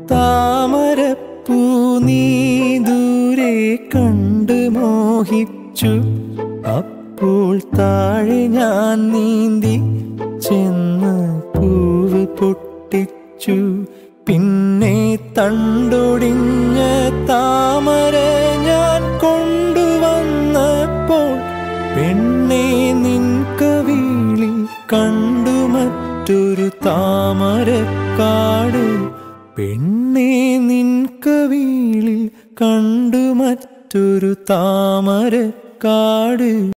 താമരപ്പൂ നീ ദൂരെ കണ്ട് മോഹിച്ചു അപ്പോൾ താഴെ ഞാൻ നീന്തി ചെന്ന് പൂവ് പൊട്ടിച്ചു പിന്നെ തണ്ടൊടിഞ്ഞ താമര ഞാൻ കൊണ്ടുവന്നപ്പോൾ പെണ്ണെ നിൻ കവിളിൽ കണ്ടു മറ്റൊരു താമരക്കാട് പെണ്ണെ നിൻ കവിളിൽ കണ്ടു മറ്റൊരു താമരക്കാട്